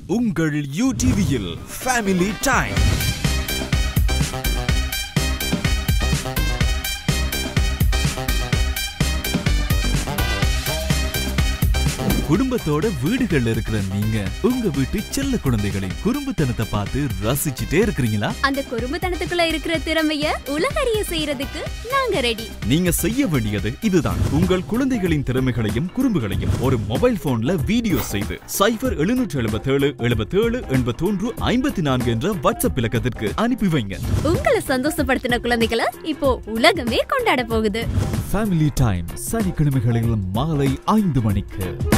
உங்கள் யூடிவியில் family time குடும்பத்தோட வீடுகள்ல இருக்கிற நீங்க உங்க வீட்டு செல்ல குழந்தைகளின் குறும்புத்தனத்தை பார்த்து ரசிச்சுட்டே இருக்கிறீங்களா அந்த குறும்புத்தனத்துக்குள்ள இருக்கிற திறமைய உலகறிய செய்யறதுக்கு நாங்க ரெடி நீங்க செய்ய வேண்டியது இதுதான் உங்கள் குழந்தைகளின் திறமைகளையும் குறும்புகளையும் ஒரு மொபைல் போன்ல வீடியோ செய்து சைபர் எழுநூற்று எழுபத்தேழு எழுபத்தேழு எண்பத்தொன்று ஐம்பத்தி நான்கு என்ற வாட்ஸ்அப் இலக்கத்திற்கு அனுப்பி வைங்க உங்களை சந்தோஷப்படுத்தின குழந்தைகளை இப்போ உலகமே கொண்டாட போகுது ஃபேமிலி டைம் சனிக்கிழமைகளில் மாலை ஐந்து மணிக்கு